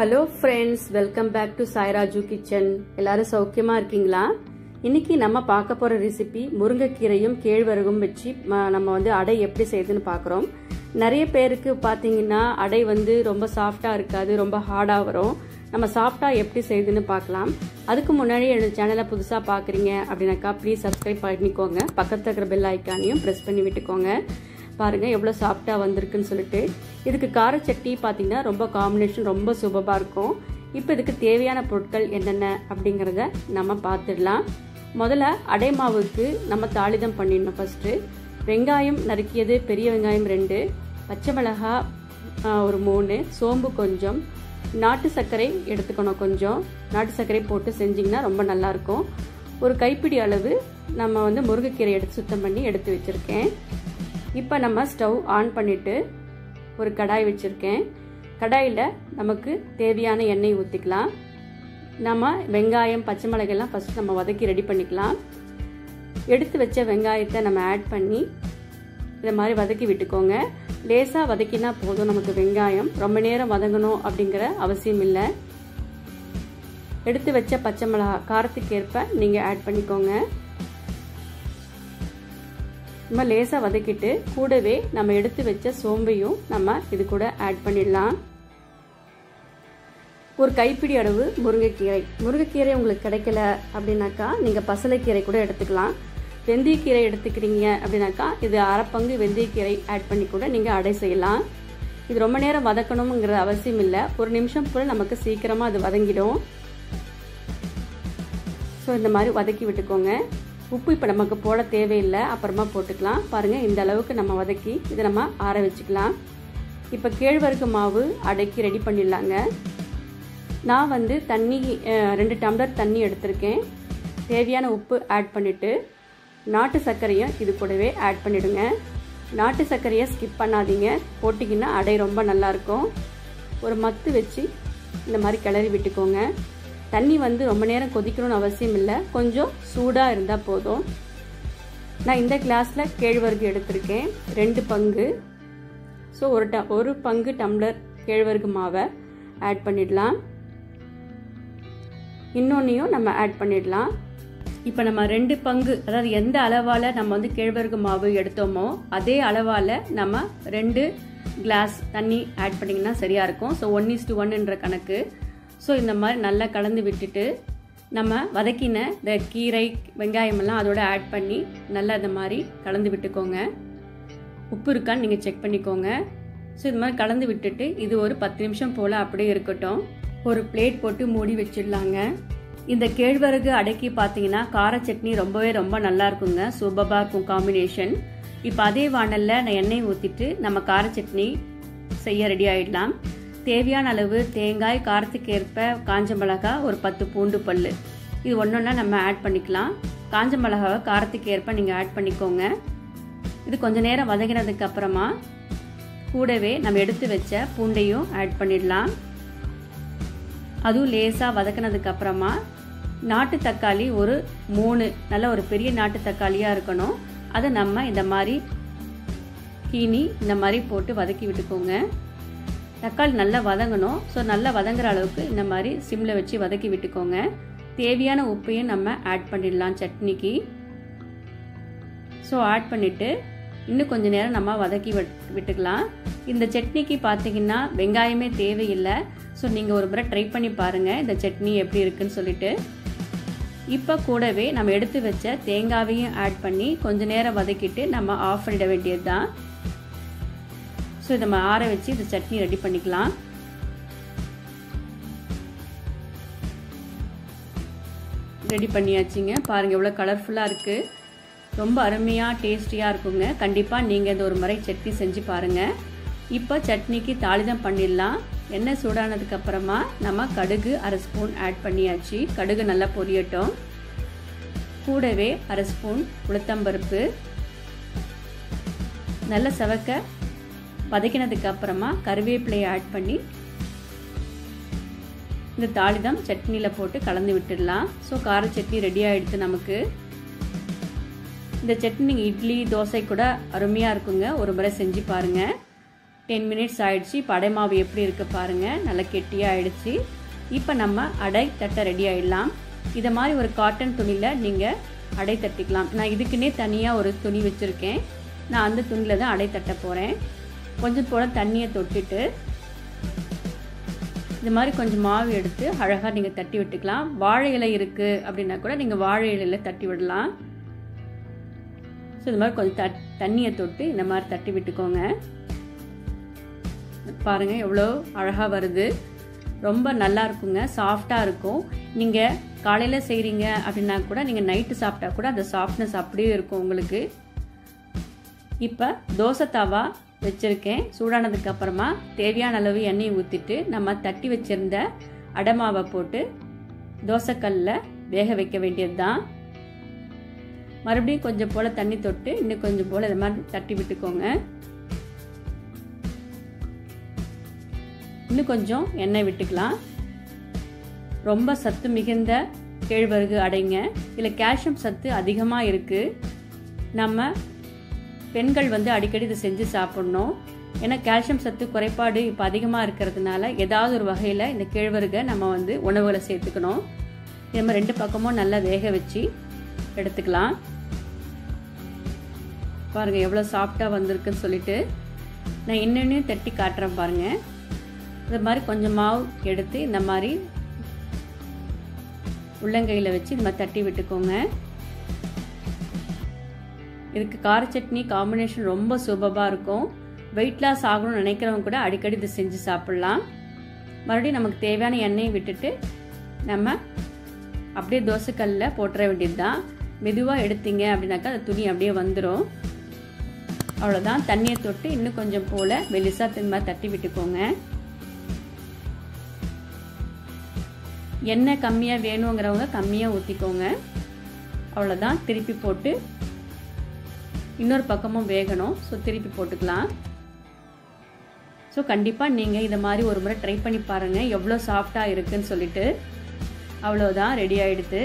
hello friends welcome back to Sairaju kitchen எல்லாரும் சௌக்கியமா இருக்கீங்களா இன்னைக்கு நம்ம பார்க்க போற ரெசிபி முருங்கைக்கீரையும் கேழ்வரகும் வச்சு ம- நம்ம வந்து அடை எப்படி செய்யுதுன்னு பார்க்குறோம் நிறைய பேருக்கு பார்த்தீங்கன்னா அடை வந்து ரொம்ப சாஃப்டா இருக்காது ரொம்ப ஹார்டா வரும் நம்ம சாஃப்டா எப்படி செய்யுதுன்னு பார்க்கலாம் அதுக்கு முன்னாடி என்னோட சேனலை புதுசா பார்க்குறீங்க அப்படின்னாக்கா ப்ளீஸ் சப்ஸ்கிரைப் பண்ணிக்கோங்க பக்கத்துல இருக்கிற பெல் ஐக்கானையும் ப்ரெஸ் பண்ணி விட்டுக்கோங்க பாருங்க எவ்வளோ சாஃப்டாக வந்திருக்குன்னு சொல்லிட்டு இதுக்கு கார சட்னி பார்த்தீங்கன்னா ரொம்ப காம்பினேஷன் ரொம்ப சூப்பராக இருக்கும் இப்போ இதுக்கு தேவையான பொருட்கள் என்னென்ன அப்படிங்கிறத நம்ம பார்த்துடலாம் முதல்ல அடை மாவுக்கு நம்ம தாளிதம் பண்ணிடணும் ஃபஸ்ட்டு வெங்காயம் நறுக்கியது பெரிய வெங்காயம் ரெண்டு பச்சை மிளகாய் ஆ, ஒரு மூணு சோம்பு கொஞ்சம் நாட்டு சர்க்கரை எடுத்துக்கணும் கொஞ்சம் நாட்டு சர்க்கரை போட்டு செஞ்சிங்கன்னா ரொம்ப நல்லாயிருக்கும் ஒரு கைப்பிடி அளவு நம்ம வந்து முருங்கைக்கீரை எடுத்து சுத்தம் பண்ணி எடுத்து வச்சுருக்கேன் இப்போ நம்ம ஸ்டவ் ஆன் பண்ணிட்டு ஒரு கடாய் வச்சுருக்கேன் கடாயில் நமக்கு தேவையான எண்ணெய் ஊற்றிக்கலாம் நம்ம வெங்காயம் பச்சை மிளகாய்லாம் ஃபஸ்ட் நம்ம வதக்கி ரெடி பண்ணிக்கலாம் எடுத்து வச்ச வெங்காயத்தை நம்ம ஆட் பண்ணி இதை மாதிரி வதக்கி விட்டுக்கோங்க லேசாக வதக்கினா போதும் நமக்கு வெங்காயம் ரொம்ப நேரம் வதங்கணும் அப்படிங்கிற அவசியம் இல்லை எடுத்து வச்ச பச்சை மிளகா காரத்துக்கு ஏற்ப நீங்கள் ஆட் பண்ணிக்கோங்க நம்ம லேசாக வதக்கிட்டு கூடவே நம்ம எடுத்து வச்ச சோம்பையும் நம்ம இது கூட ஆட் பண்ணிடலாம் ஒரு கைப்பிடி அளவு முருங்கைக்கீரை முருங்கைக்கீரை உங்களுக்கு கிடைக்கல அப்படின்னாக்கா நீங்கள் பசலைக்கீரை கூட எடுத்துக்கலாம் வெந்தயக்கீரை எடுத்துக்கிறீங்க அப்படின்னாக்கா இது அரைப்பங்கு வெந்தயக்கீரை ஆட் பண்ணி கூட நீங்கள் அடை செய்யலாம் இது ரொம்ப நேரம் வதக்கணுங்கிற அவசியம் இல்லை ஒரு நிமிஷம் போல் நமக்கு சீக்கிரமாக அது வதங்கிடும் ஸோ இந்த மாதிரி வதக்கி விட்டுக்கோங்க உப்பு இப்போ நமக்கு போட தேவையில்லை அப்புறமா போட்டுக்கலாம் பாருங்கள் இந்த அளவுக்கு நம்ம வதக்கி இதை நம்ம ஆற வச்சுக்கலாம் இப்போ கேழ்வரகு மாவு அடைக்கி ரெடி பண்ணிடலாங்க நான் வந்து தண்ணி அஹ், ரெண்டு டம்ளர் தண்ணி எடுத்திருக்கேன் தேவையான உப்பு ஆட் பண்ணிவிட்டு நாட்டு சர்க்கரையும் இது கூடவே ஆட் பண்ணிடுங்க நாட்டு சர்க்கரையை ஸ்கிப் பண்ணாதீங்க போட்டிங்கன்னா அடை ரொம்ப நல்லாயிருக்கும் ஒரு மத்து வச்சு இந்த மாதிரி கிளறி விட்டுக்கோங்க தண்ணி வந்து ரொம்ப நேரம் கொதிக்கணும்னு அவசியம் இல்லை கொஞ்சம் சூடாக இருந்தால் போதும் நான் இந்த கிளாஸில் கேழ்வரகு எடுத்திருக்கேன் ரெண்டு பங்கு ஸோ ஒரு ட ஒரு பங்கு டம்ளர் கேழ்வரகு மாவை ஆட் பண்ணிடலாம் இன்னொன்னையும் நம்ம ஆட் பண்ணிடலாம் இப்போ நம்ம ரெண்டு பங்கு அதாவது எந்த அளவால் நம்ம வந்து கேழ்வரகு மாவு எடுத்தோமோ அதே அளவால் நம்ம ரெண்டு கிளாஸ் தண்ணி ஆட் பண்ணிங்கன்னா சரியாக இருக்கும் ஸோ ஒன் இஸ் டு ஒன்னுன்ற கணக்கு ஸோ இந்த மாதிரி நல்லா கலந்து விட்டுட்டு நம்ம வதக்கின இந்த கீரை வெங்காயமெல்லாம் அதோட ஆட் பண்ணி நல்லா இந்த மாதிரி கலந்து விட்டுக்கோங்க உப்பு இருக்கான்னு நீங்கள் செக் பண்ணிக்கோங்க ஸோ இது மாதிரி கலந்து விட்டுட்டு இது ஒரு பத்து நிமிஷம் போல் அப்படியே இருக்கட்டும் ஒரு பிளேட் போட்டு மூடி வச்சிடலாங்க இந்த கேழ்வரகு அடக்கி பார்த்தீங்கன்னா கார சட்னி ரொம்பவே ரொம்ப நல்லா இருக்குங்க சூப்பராக இருக்கும் காம்பினேஷன் இப்போ அதே வானலில் நான் எண்ணெய் ஊற்றிட்டு நம்ம கார சட்னி செய்ய ரெடி ஆயிடலாம் தேவையான அளவு தேங்காய் காரத்துக்கு ஏற்ப காஞ்ச மிளகாய் ஒரு பத்து பூண்டு பல் இது ஒன்றொன்னா நம்ம ஆட் பண்ணிக்கலாம் காஞ்ச மிளகாவை காரத்துக்கு ஏற்ப நீங்கள் ஆட் பண்ணிக்கோங்க இது கொஞ்ச நேரம் வதங்கினதுக்கு அப்புறமா கூடவே நம்ம எடுத்து வச்ச பூண்டையும் ஆட் பண்ணிடலாம் அதுவும் லேசாக வதக்கினதுக்கு அப்புறமா நாட்டு தக்காளி ஒரு மூணு நல்ல ஒரு பெரிய நாட்டு தக்காளியாக இருக்கணும் அதை நம்ம இந்த மாதிரி கீனி இந்த மாதிரி போட்டு வதக்கி விட்டுக்கோங்க தக்காளி நல்லா வதங்கணும் ஸோ நல்லா வதங்குற அளவுக்கு இந்த மாதிரி சிம்மில் வச்சு வதக்கி விட்டுக்கோங்க தேவையான உப்பையும் நம்ம ஆட் பண்ணிடலாம் சட்னிக்கு ஸோ ஆட் பண்ணிவிட்டு இன்னும் கொஞ்ச நேரம் நம்ம வதக்கி விட்- விட்டுக்கலாம் இந்த சட்னிக்கு பார்த்தீங்கன்னா வெங்காயமே தேவையில்லை ஸோ நீங்கள் ஒரு முறை ட்ரை பண்ணி பாருங்கள் இந்த சட்னி எப்படி இருக்குன்னு சொல்லிட்டு இப்போ கூடவே நம்ம எடுத்து வச்ச தேங்காவையும் ஆட் பண்ணி கொஞ்ச நேரம் வதக்கிட்டு நம்ம ஆஃப் பண்ணிட வேண்டியது தான் ஸோ இதை நம்ம ஆற வச்சு இந்த சட்னி ரெடி பண்ணிக்கலாம் ரெடி பண்ணியாச்சுங்க பாருங்கள் எவ்வளோ கலர்ஃபுல்லாக இருக்குது ரொம்ப அருமையாக டேஸ்டியாக இருக்குங்க கண்டிப்பாக நீங்கள் இந்த ஒரு முறை சட்னி செஞ்சு பாருங்கள் இப்போ சட்னிக்கு தாளிதம் பண்ணிடலாம் எண்ணெய் சூடானதுக்கு அப்புறமா நம்ம கடுகு அரை ஸ்பூன் ஆட் பண்ணியாச்சு கடுகு நல்லா பொரியட்டும் கூடவே அரை ஸ்பூன் உளுத்தம்பருப்பு நல்ல செவக்க வதக்கினதுக்கு அப்புறமா கருவேப்பிலையை ஆட் பண்ணி இந்த தாளிதம் சட்னியில் போட்டு கலந்து விட்டுடலாம் ஸோ கார சட்னி ரெடி ஆகிடுது நமக்கு இந்த சட்னி நீங்கள் இட்லி தோசை கூட அருமையாக இருக்குங்க ஒரு முறை செஞ்சு பாருங்கள் டென் மினிட்ஸ் ஆயிடுச்சு இப்போ அடை மாவு எப்படி இருக்குது பாருங்கள் நல்லா கெட்டியாக ஆயிடுச்சு இப்போ நம்ம அடை தட்டை ரெடி ஆகிடலாம் இதை மாதிரி ஒரு காட்டன் துணியில் நீங்கள் அடை தட்டிக்கலாம் நான் இதுக்குன்னே தனியாக ஒரு துணி வச்சுருக்கேன் நான் அந்த துணியில் தான் அடை தட்ட போகிறேன் கொஞ்சம் போல் தண்ணியை தொட்டுட்டு இந்த மாதிரி கொஞ்சம் மாவு எடுத்து அழகாக நீங்கள் தட்டி விட்டுக்கலாம் வாழை இலை இருக்குது அப்படின்னா கூட நீங்கள் வாழை இலையில் தட்டி விடலாம் ஸோ இந்த மாதிரி கொஞ்சம் தட் தண்ணியை தொட்டு இந்த மாதிரி தட்டி விட்டுக்கோங்க பாருங்கள் எவ்வளோ அழகாக வருது ரொம்ப நல்லா இருக்குங்க சாஃப்டாக இருக்கும் நீங்கள் காலையில் செய்கிறீங்க அப்படின்னா கூட நீங்கள் நைட்டு சாப்பிட்டா கூட அந்த சாஃப்ட்னஸ் அப்படியே இருக்கும் உங்களுக்கு இப்போ தோசை தவா வச்சுருக்கேன் சூடானதுக்கு அப்புறமா தேவையான அளவு எண்ணெய் ஊற்றிட்டு நம்ம தட்டி வச்சுருந்த அடமாவை போட்டு தோசைக்கல்லில் வேக வைக்க வேண்டியது தான் மறுபடியும் கொஞ்சம் போல் தண்ணி தொட்டு இன்னும் கொஞ்சம் போல் இது மாதிரி தட்டி விட்டுக்கோங்க இன்னும் கொஞ்சம் எண்ணெய் விட்டுக்கலாம் ரொம்ப சத்து மிகுந்த கேழ்வரகு அடைங்க இதில் கால்சியம் சத்து அதிகமாக இருக்குது நம்ம பெண்கள் வந்து அடிக்கடி இதை செஞ்சு சாப்பிட்ணும் ஏன்னா கால்சியம் சத்து குறைபாடு இப்போ அதிகமாக இருக்கிறதுனால ஏதாவது ஒரு வகையில் இந்த கேழ்வரகை நம்ம வந்து உணவுகளை சேர்த்துக்கணும் இது மாதிரி ரெண்டு பக்கமும் நல்லா வேக வச்சு எடுத்துக்கலாம் பாருங்கள் எவ்வளோ சாஃப்டாக வந்திருக்குன்னு சொல்லிட்டு நான் இன்னொன்னையும் தட்டி காட்டுறேன் பாருங்கள் இது மாதிரி கொஞ்சம் மாவு எடுத்து இந்த மாதிரி உள்ளங்கையில் வச்சு இந்த மாதிரி தட்டி விட்டுக்கோங்க இதுக்கு கார சட்னி காம்பினேஷன் ரொம்ப சூப்பராக இருக்கும் வெயிட் லாஸ் ஆகணும்னு நினைக்கிறவங்க கூட அடிக்கடி இதை செஞ்சு சாப்பிட்லாம் மறுபடியும் நமக்கு தேவையான எண்ணெயை விட்டுட்டு நம்ம அப்படியே தோசைக்கல்லில் போட்டுற வேண்டியது தான் மெதுவாக எடுத்தீங்க அப்படின்னாக்கா அந்த துணி அப்படியே வந்துடும் அவ்வளோதான் தண்ணியை தொட்டு இன்னும் கொஞ்சம் போல் மெலிசாக திரும்ப தட்டி விட்டுக்கோங்க எண்ணெய் கம்மியாக வேணுங்கிறவங்க கம்மியாக ஊற்றிக்கோங்க அவ்வளோதான் திருப்பி போட்டு இன்னொரு பக்கமும் வேகணும் ஸோ திருப்பி போட்டுக்கலாம் ஸோ கண்டிப்பாக நீங்கள் இதை மாதிரி ஒரு முறை ட்ரை பண்ணி பாருங்கள் எவ்வளோ சாஃப்டாக இருக்குன்னு சொல்லிட்டு அவ்வளோதான் ரெடி ஆகிடுது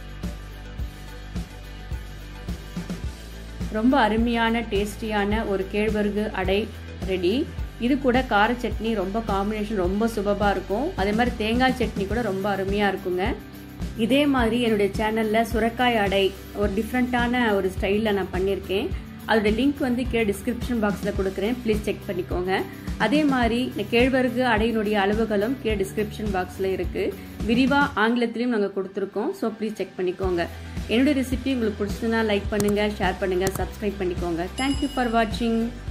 ரொம்ப அருமையான டேஸ்டியான ஒரு கேழ்வரகு அடை ரெடி இது கூட கார சட்னி ரொம்ப காம்பினேஷன் ரொம்ப சுபமாக இருக்கும் அதே மாதிரி தேங்காய் சட்னி கூட ரொம்ப அருமையாக இருக்குங்க இதே மாதிரி என்னுடைய சேனலில் சுரக்காய் அடை ஒரு டிஃப்ரெண்ட்டான ஒரு ஸ்டைலில் நான் பண்ணியிருக்கேன் அதோட லிங்க் வந்து கீழே டிஸ்கிரிப்ஷன் பாக்ஸில் கொடுக்குறேன் ப்ளீஸ் செக் பண்ணிக்கோங்க அதே மாதிரி இந்த கேழ்வரகு அடையினுடைய அளவுகளும் கீழே டிஸ்கிரிப்ஷன் பாக்ஸில் இருக்குது விரிவாக ஆங்கிலத்திலையும் நாங்கள் கொடுத்துருக்கோம் ஸோ ப்ளீஸ் செக் பண்ணிக்கோங்க என்னுடைய ரெசிபி உங்களுக்கு பிடிச்சதுன்னா லைக் பண்ணுங்கள் ஷேர் பண்ணுங்கள் சப்ஸ்கிரைப் பண்ணிக்கோங்க தேங்க்யூ ஃபார் வாட்சிங்